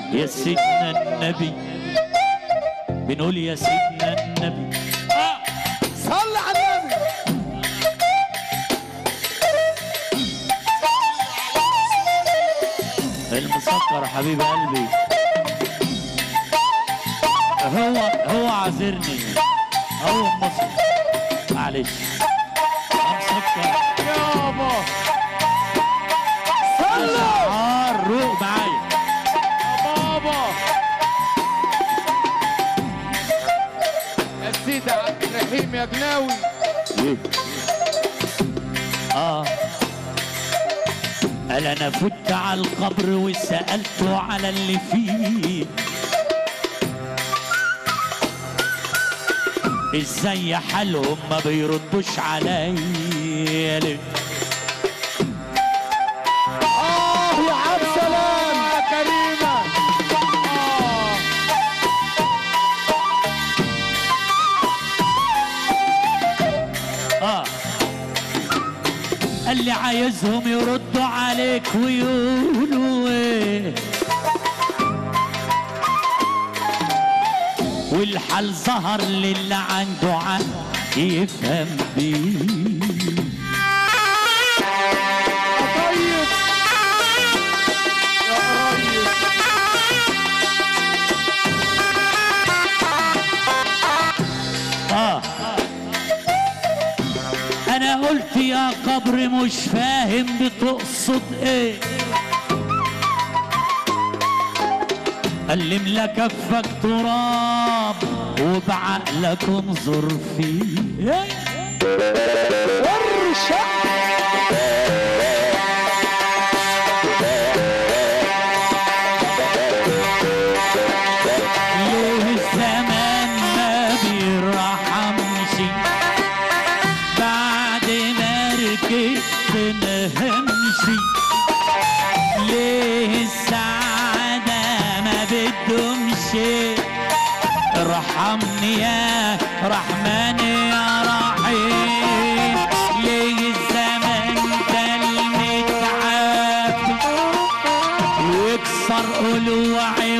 يا سيدنا النبي بنقول يا سيدنا النبي آه. صل على النبي المسكر يا حبيب قلبي هو هو عذرني هو مصر معلش مسكر يابا صل عار روق معايا يا بابا يا سيدي عبد الرحيم يا جناوي ليه؟ اه قال انا فت على القبر وسالته على اللي فيه ازاي حالهم ما بيردوش عليا ليه اه يا عبد سلام يا كريمه اه اه قال لي عايزهم يردوا عليك ويقولوا ايه والحال ظهر للي عنده عقل يفهم بيه طيب يا قريب اه انا قلت يا قبر مش فاهم بتقصد ايه قال لي املا كفك تراب وبعقلك انظر فيه ورشة ليه الزمان ما بيرحمش بعد ما ركبت نهمشي ليه السعادة ما بتدومش ارحمني يا رحمن يا رحيم ليه الزمان ده المتعافي يكسر قلوعي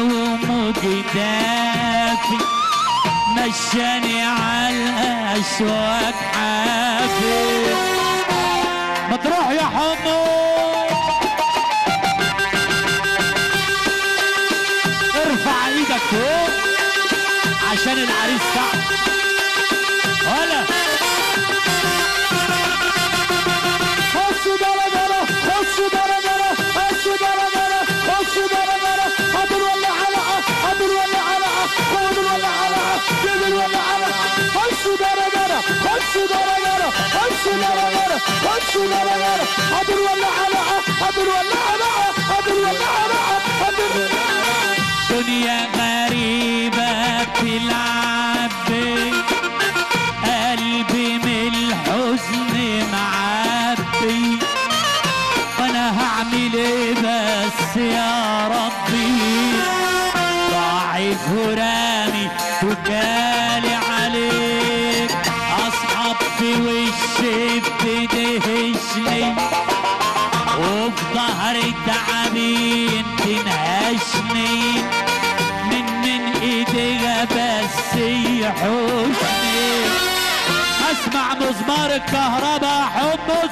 ومجدافي مشاني على الاشواك حافي ما تروح يا حمو ارفع ايدك فوق عشان العريس تعب ولا خشوا دارا دارا خشوا دارا دارا خشوا دارا دارا خشوا دارا دارا هاتوا الولع علقة هاتوا الولع علقة خدوا الولع علقة جيبوا الولع علقة خشوا دارا دارا خشوا دارا دارا خشوا دارا دارا خشوا دارا دارا هاتوا الولع علقة هاتوا الولع علقة هاتوا الولع علقة هاتوا الولع علقة دنيا غريبة بتلعب بي قلبي من الحزن معبي وانا هعمل ايه بس يا ربي ضعيف ورامي وكالي عليك اصحاب في وشي بتدهشني وفي ظهر التعابين تنهشني من من ايديها بس يحوشني اسمع مزمار الكهرباء حمص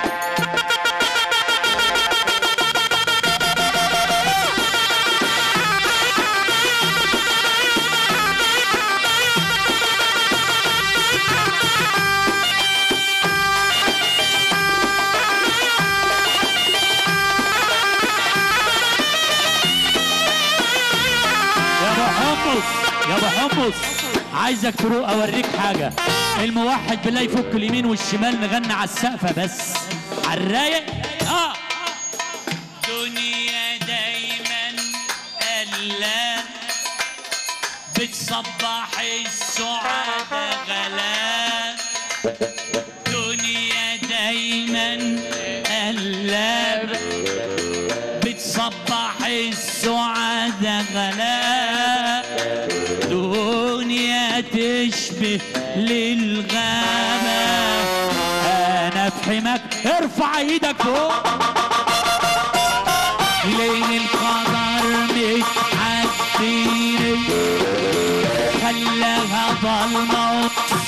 يا ابو حمص يا ابو حمص عايزك تروق اوريك حاجه الموحد بالله يفك اليمين والشمال نغني على السقفه بس على الرايق اه دنيا دايما قلة بتصبح السعادة غلا دنيا دايما قلة بتصبح السعادة غلا دنيا تشبه للغابة أنا في حماك ارفع ايدك فوق ليه القدر متحمل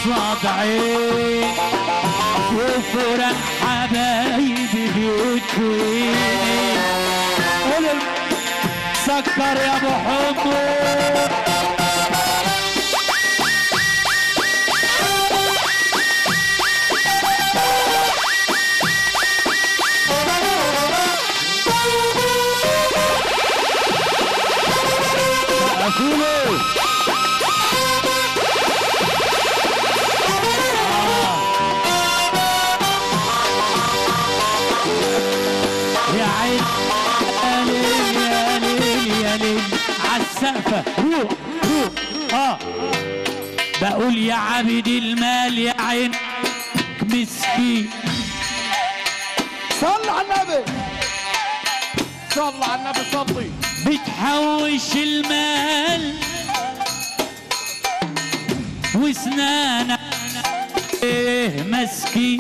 قصاد عين وفرق حبايبي بيوتيني قول الم- سكر يا ابو حمو اكيلو يا عين يا ليل يا ليل يا ليل عالسقفة روح روح اه بقول يا عبد المال يا عين مسكين صل على النبي صل على النبي صلي بتحوش المال وسنانك ايه مسكين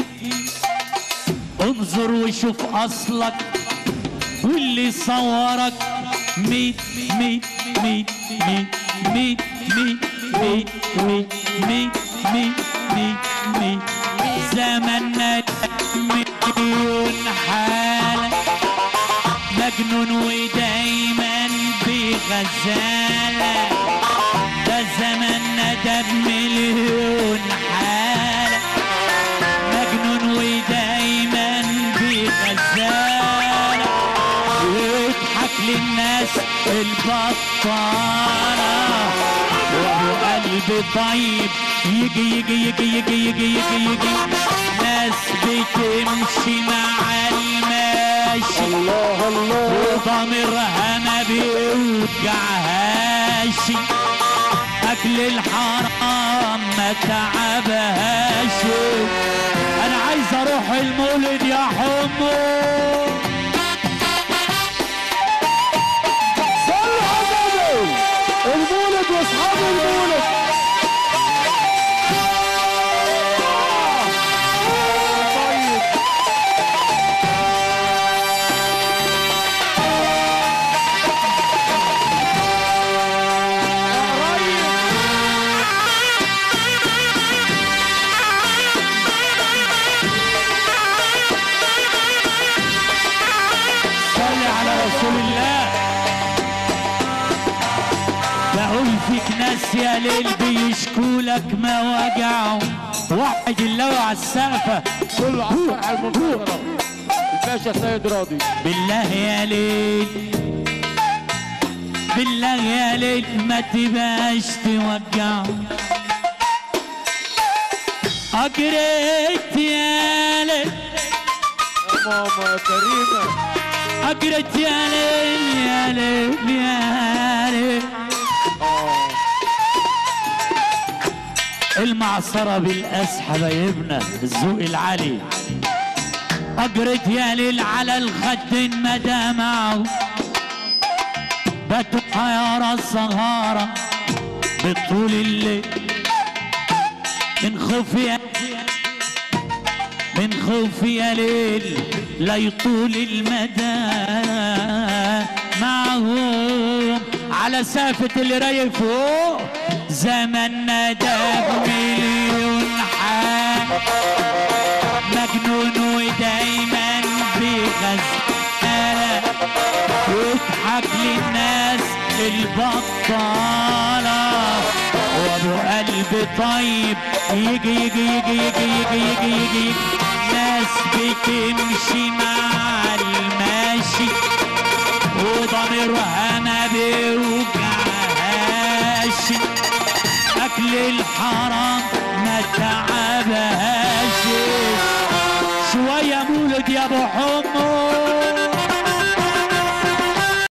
انظر وشوف اصلك واللي صورك ميت ميت ميت ميت ميت ميت ميت ميت ميت ميت ميت ميت زمننا مليون حالة مجنون ودايما بغزالة ده زمننا ده بمليون حالة مجنون ودايما بغزالة ويضحك للناس البطالة وهو قلب طيب يجي يجي يجي يجي يجي يجي يجي ناس بتمشي مع الماشي الله الله وضميرها ما بيوجعهاش اكل الحرام ما تعبهاش انا عايز اروح المولد يا حمو صل على النبي المولد واصحاب المولد طيب صلي على رسول الله بقول فيك ناس يا ليل بيشكولك ما وجعوا واحد اللو على السقفة كل عصر على المنتصرة الباشا سيد راضي بالله يا ليل بالله يا ليل ما تبقاش توجع أجريت يا ليل يا ماما كريمة أجريت يا ليل يا ليل يا ليل اه المعصرة بالأس حبايبنا الذوق العالي أجرت يا ليل على الخد مدامعه باتوا حيارى الصغارة بطول الليل من خوف يا من خوف يا ليل لا يطول المدى معهم على سافة اللي رايق فوق زمننا ده بمليون حال مجنون ودايما بغزالة يضحك للناس البطالة وابو قلب طيب يجي يجي يجي يجي يجي يجي يجي ناس بتمشي مع الماشي وضميرها ما بيوجعهاش اكل الحرام ما تعب